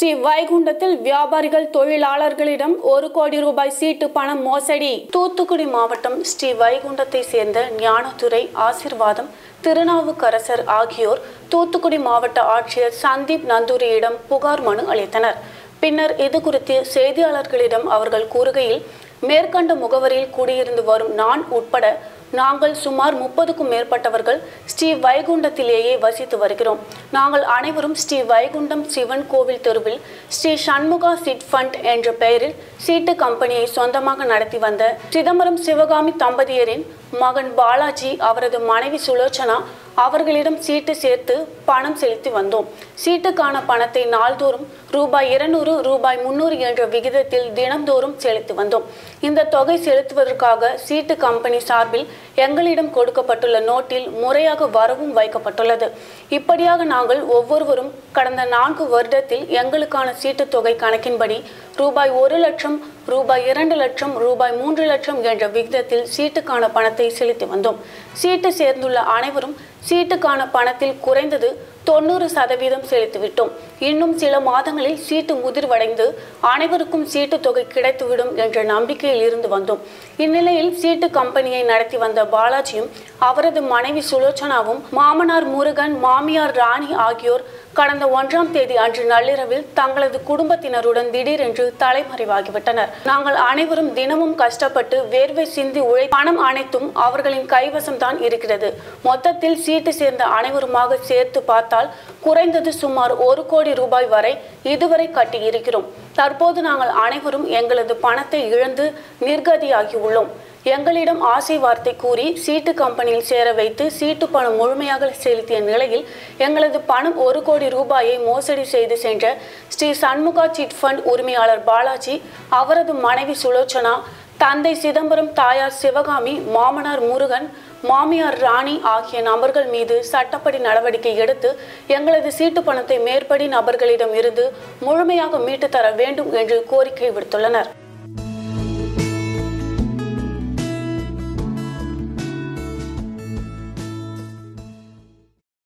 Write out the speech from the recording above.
ஸ்ரீ வைகுண்டத்தில் வியாபாரிகள் தொழிலாளர்களிடம் ஒரு கோடி ரூபாய் சீட்டு பணம் மோசடி தூத்துக்குடி மாவட்டம் ஸ்ரீ வைகுண்டத்தை சேர்ந்த ஞானதுரை ஆசிர்வாதம் திருநாவுக்கரசர் ஆகியோர் தூத்துக்குடி மாவட்ட ஆட்சியர் சந்தீப் நந்தூரியிடம் புகார் மனு அளித்தனர் பின்னர் இது குறித்து செய்தியாளர்களிடம் அவர்கள் கூறுகையில் மேற்கண்ட முகவரியில் குடியிருந்து வரும் நான் உட்பட நாங்கள் சுமார் முப்பதுக்கும் மேற்பட்டவர்கள் ஸ்ரீ வைகுண்டத்திலேயே வசித்து வருகிறோம் நாங்கள் அனைவரும் ஸ்ரீ வைகுண்டம் சிவன் கோவில் தெருவில் ஸ்ரீ சண்முகா சிட் ஃபண்ட் என்ற பெயரில் சீட்டு கம்பெனியை சொந்தமாக நடத்தி வந்த சிதம்பரம் சிவகாமி தம்பதியரின் மகன் பாலாஜி அவரது மனைவி சுலோச்சனா அவர்களிடம் சீட்டு சேர்த்து பணம் செலுத்தி வந்தோம் சீட்டுக்கான பணத்தை நாள்தோறும் ரூபாய் இருநூறு ரூபாய் முன்னூறு என்ற விகிதத்தில் தினந்தோறும் செலுத்தி வந்தோம் இந்த தொகை செலுத்துவதற்காக சீட்டு கம்பெனி சார்பில் எங்களிடம் கொடுக்கப்பட்டுள்ள நோட்டில் முறையாக வரவும் வைக்கப்பட்டுள்ளது இப்படியாக நாங்கள் ஒவ்வொருவரும் கடந்த நான்கு வருடத்தில் எங்களுக்கான சீட்டு தொகை கணக்கின்படி ரூபாய் ஒரு லட்சம் ரூபாய் இரண்டு லட்சம் ரூபாய் மூன்று லட்சம் என்ற விகிதத்தில் சீட்டுக்கான பணத்தை செலுத்தி வந்தோம் சீட்டு சேர்ந்துள்ள அனைவரும் சீட்டுக்கான பணத்தில் குறைந்தது தொண்ணூறு சதவீதம் செலுத்திவிட்டோம் இன்னும் சில மாதங்களில் சீட்டு முதிர்வடைந்து அனைவருக்கும் சீட்டு தொகை கிடைத்துவிடும் என்ற நம்பிக்கையில் இருந்து வந்தோம் இந்நிலையில் சீட்டு கம்பெனியை நடத்தி வந்த பாலாஜியும் அவரது மனைவி சுலோச்சனாவும் மாமனார் முருகன் மாமியார் ராணி ஆகியோர் கடந்த ஒன்றாம் தேதி அன்று நள்ளிரவில் தங்களது குடும்பத்தினருடன் திடீரென்று தலைமறைவாகிவிட்டனர் நாங்கள் அனைவரும் தினமும் கஷ்டப்பட்டு வேர்வை சிந்தி உழை பணம் அனைத்தும் அவர்களின் கைவசம்தான் இருக்கிறது மொத்தத்தில் சீட்டு சேர்ந்த அனைவருமாக சேர்த்து பார்த்தால் குறைந்தது சுமார் ஒரு கோடி ரூபாய் வரை இதுவரை கட்டி இருக்கிறோம் தற்போது நாங்கள் அனைவரும் எங்களது பணத்தை இழந்து நிர்கதியாகி உள்ளோம் எங்களிடம் ஆசை வார்த்தை கூறி சீட்டு கம்பெனியில் சேர வைத்து சீட்டு பணம் முழுமையாக செலுத்திய நிலையில் எங்களது பணம் ஒரு கோடி ரூபாயை மோசடி செய்து சென்ற ஸ்ரீ சண்முகா சிட் ஃபண்ட் உரிமையாளர் பாலாஜி அவரது மனைவி சுலோச்சனா தந்தை சிதம்பரம் தாயார் சிவகாமி மாமனார் முருகன் மாமியார் ராணி ஆகிய நபர்கள் மீது சட்டப்படி நடவடிக்கை எடுத்து எங்களது சீட்டு பணத்தை மேற்படி நபர்களிடம் இருந்து முழுமையாக மீட்டு தர வேண்டும் என்று கோரிக்கை விடுத்துள்ளனர்